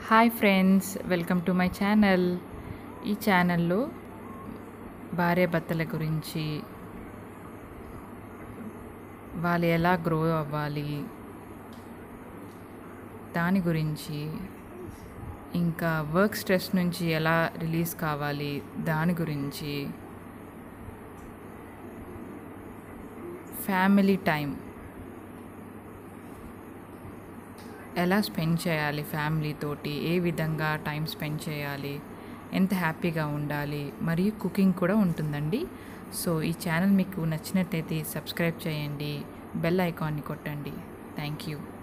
hi friends welcome to my channel ఈ ఛానల్లో భార్యాభర్తల గురించి వాళ్ళు ఎలా గ్రో అవ్వాలి దాని గురించి ఇంకా వర్క్ స్ట్రెస్ నుంచి ఎలా రిలీజ్ కావాలి దాని గురించి ఫ్యామిలీ టైం ఎలా స్పెండ్ చేయాలి ఫ్యామిలీతోటి ఏ విధంగా టైం స్పెండ్ చేయాలి ఎంత హ్యాపీగా ఉండాలి మరియు కుకింగ్ కూడా ఉంటుందండి సో ఈ ఛానల్ మీకు నచ్చినట్టయితే సబ్స్క్రైబ్ చేయండి బెల్ ఐకాన్ని కొట్టండి థ్యాంక్ యూ